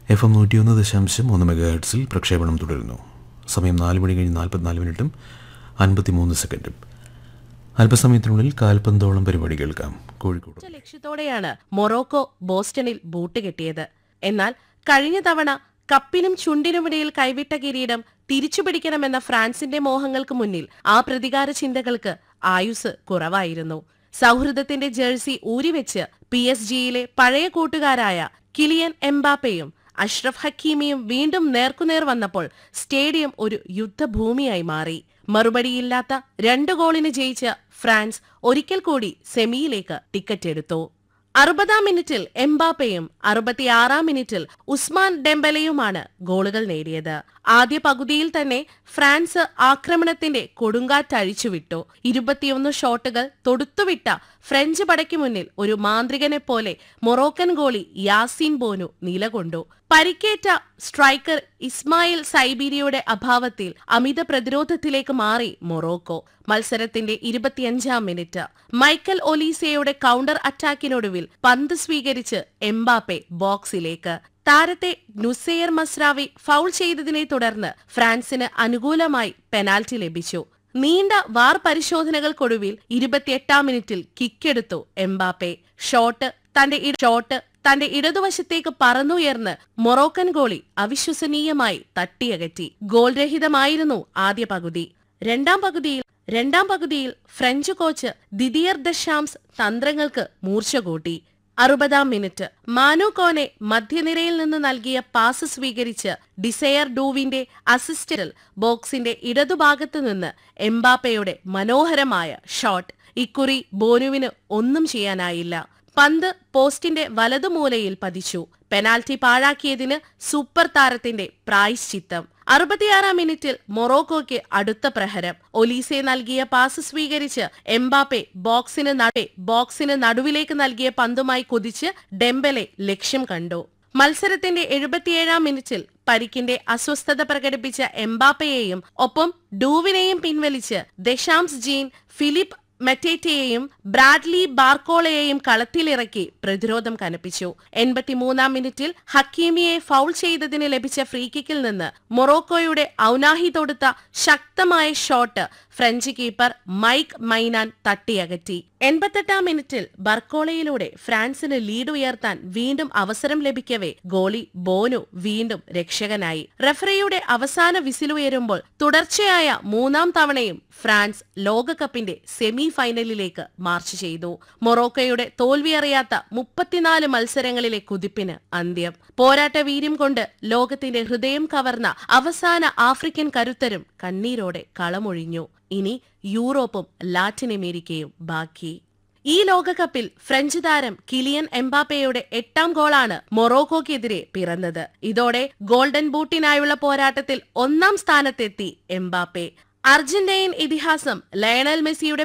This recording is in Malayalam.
എഫ് എം നൂറ്റിയൊന്ന് ദശാംശം മൂന്ന് മെഗാ ഹെർട്സിൽ പ്രക്ഷേപണം തുടരുന്നു സമയം നാല് മണി കഴിഞ്ഞ് നാൽപ്പത്തിനാല് മിനിറ്റും അൻപത്തിമൂന്ന് സെക്കൻഡും അല്പസമയത്തിനുള്ളിൽ കാൽപന്തോളം പരിപാടി കേൾക്കാം കോഴിക്കോട് ഉച്ച ലക്ഷ്യത്തോടെയാണ് മൊറോക്കോ ബോസ്റ്റണിൽ ബൂട്ട് കെട്ടിയത് എന്നാൽ കഴിഞ്ഞ തവണ കപ്പിനും ചുണ്ടിനുമിടയിൽ കൈവിട്ട കിരീടം തിരിച്ചുപിടിക്കണമെന്ന ഫ്രാൻസിന്റെ മോഹങ്ങൾക്ക് മുന്നിൽ ആ പ്രതികാര ചിന്തകൾക്ക് ആയുസ് കുറവായിരുന്നു സൗഹൃദത്തിന്റെ ജേഴ്സി ഊരിവെച്ച് പി എസ് ജിയിലെ പഴയ കൂട്ടുകാരായ കിലിയൻ എംബാപ്പയും അഷ്റഫ് ഹക്കീമിയും വീണ്ടും നേർക്കുനേർ വന്നപ്പോൾ സ്റ്റേഡിയം ഒരു യുദ്ധഭൂമിയായി മാറി മറുപടിയില്ലാത്ത രണ്ട് ഗോളിന് ജയിച്ച ഫ്രാൻസ് ഒരിക്കൽ കൂടി സെമിയിലേക്ക് ടിക്കറ്റ് എടുത്തു അറുപതാം മിനിറ്റിൽ എംബാപ്പയും അറുപത്തിയാറാം മിനിറ്റിൽ ഉസ്മാൻ ഡെംബലയുമാണ് ഗോളുകൾ നേടിയത് ആദ്യ പകുതിയിൽ തന്നെ ഫ്രാൻസ് ആക്രമണത്തിന്റെ കൊടുങ്കാറ്റ് അഴിച്ചുവിട്ടു ഇരുപത്തിയൊന്ന് ഷോട്ടുകൾ തൊടുത്തുവിട്ട ഫ്രഞ്ച് പടയ്ക്ക് മുന്നിൽ ഒരു മാന്ത്രികനെ പോലെ മൊറോക്കൻ ഗോളി യാസീൻ ബോനു നിലകൊണ്ടു പരിക്കേറ്റ സ്ട്രൈക്കർ ഇസ്മായിൽ സൈബീരിയയുടെ അഭാവത്തിൽ അമിത പ്രതിരോധത്തിലേക്ക് മാറി മൊറോക്കോ മത്സരത്തിന്റെ ഇരുപത്തിയഞ്ചാം മിനിറ്റ് മൈക്കൽ ഒലീസയുടെ കൗണ്ടർ അറ്റാക്കിനൊടുവിൽ പന്ത് സ്വീകരിച്ച് എംബാപ്പെ ബോക്സിലേക്ക് താരത്തെ നുസെയർ മസ്രാവി ഫൗൾ ചെയ്തതിനെ തുടർന്ന് ഫ്രാൻസിന് അനുകൂലമായി പെനാൽറ്റി ലഭിച്ചു നീണ്ട വാർ പരിശോധനകൾക്കൊടുവിൽ ഇരുപത്തിയെട്ടാം മിനിറ്റിൽ കിക്കെടുത്തു എംബാപ്പെ ഷോട്ട് തന്റെ ഇട- ഷോട്ട് തന്റെ ഇടതുവശത്തേക്ക് പറന്നുയർന്ന് മൊറോക്കൻ ഗോളി അവിശ്വസനീയമായി തട്ടിയകറ്റി ഗോൾ രഹിതമായിരുന്നു ആദ്യ പകുതി രണ്ടാം പകുതിയിൽ രണ്ടാം പകുതിയിൽ ഫ്രഞ്ച് കോച്ച് ദിദിയർ ദശാംസ് തന്ത്രങ്ങൾക്ക് മൂർച്ച കൂട്ടി അറുപതാം മിനിറ്റ് മാനു കോനെ മധ്യനിരയിൽ നിന്ന് നൽകിയ പാസ് സ്വീകരിച്ച് ഡിസയർ ഡൂവിന്റെ അസിസ്റ്ററിൽ ബോക്സിന്റെ ഇടതുഭാഗത്ത് നിന്ന് എംബാപ്പയുടെ മനോഹരമായ ഷോട്ട് ഇക്കുറി ബോനുവിന് ഒന്നും ചെയ്യാനായില്ല പന്ത് പോസ്റ്റിന്റെ വലതുമൂലയിൽ പതിച്ചു പെനാൽറ്റി പാഴാക്കിയതിന് സൂപ്പർ താരത്തിന്റെ പ്രായശ്ചിത്തം അറുപത്തിയാറാം മിനിറ്റിൽ മൊറോക്കോയ്ക്ക് അടുത്ത പ്രഹരം ഒലീസെ നൽകിയ പാസ് സ്വീകരിച്ച് എംബാപ്പെ ബോക്സിന് നട ബോക്സിന് നടുവിലേക്ക് നൽകിയ പന്തുമായി കുതിച്ച് ഡെംബലെ ലക്ഷ്യം കണ്ടു മത്സരത്തിന്റെ എഴുപത്തിയേഴാം മിനിറ്റിൽ പരിക്കിന്റെ അസ്വസ്ഥത പ്രകടിപ്പിച്ച എംബാപ്പയെയും ഒപ്പം ഡൂവിനെയും പിൻവലിച്ച് ദശാംസ് ജീൻ ഫിലിപ്പ് മെറ്റേറ്റയെയും ബ്രാഡ്ലി ബാർക്കോളയെയും കളത്തിലിറക്കി പ്രതിരോധം കനപ്പിച്ചു എൺപത്തിമൂന്നാം മിനിറ്റിൽ ഹക്കീമിയെ ഫൗൾ ചെയ്തതിന് ലഭിച്ച ഫ്രീ കിക്കിൽ നിന്ന് മൊറോക്കോയുടെ ഔനാഹി തൊടുത്ത ശക്തമായ ഷോട്ട് ഫ്രഞ്ച് കീപ്പർ മൈക്ക് മൈനാൻ തട്ടിയകറ്റി എൺപത്തെട്ടാം മിനിറ്റിൽ ബർക്കോളയിലൂടെ ഫ്രാൻസിന് ലീഡ് ഉയർത്താൻ വീണ്ടും അവസരം ലഭിക്കവേ ഗോളി ബോനു വീണ്ടും രക്ഷകനായി റഫറിയുടെ അവസാന വിസിലുയരുമ്പോൾ തുടർച്ചയായ മൂന്നാം തവണയും ഫ്രാൻസ് ലോകകപ്പിന്റെ സെമി ഫൈനലിലേക്ക് മാർച്ച് ചെയ്തു മൊറോക്കോയുടെ തോൽവിയറിയാത്ത മുപ്പത്തിനാല് മത്സരങ്ങളിലെ കുതിപ്പിന് അന്ത്യം പോരാട്ട വീര്യം കൊണ്ട് ലോകത്തിന്റെ ഹൃദയം കവർന്ന അവസാന ആഫ്രിക്കൻ കരുത്തരും കണ്ണീരോടെ കളമൊഴിഞ്ഞു ഇനി യൂറോപ്പും ലാറ്റിൻ അമേരിക്കയും ബാക്കി ഈ ലോകകപ്പിൽ ഫ്രഞ്ച് താരം കിലിയൻ എംബാപ്പയുടെ എട്ടാം ഗോളാണ് മൊറോക്കോക്കെതിരെ പിറന്നത് ഇതോടെ ഗോൾഡൻ ബൂട്ടിനായുള്ള പോരാട്ടത്തിൽ ഒന്നാം സ്ഥാനത്തെത്തി എംബാപ്പെ അർജന്റൈൻ ഇതിഹാസം ലയണൽ മെസ്സിയുടെ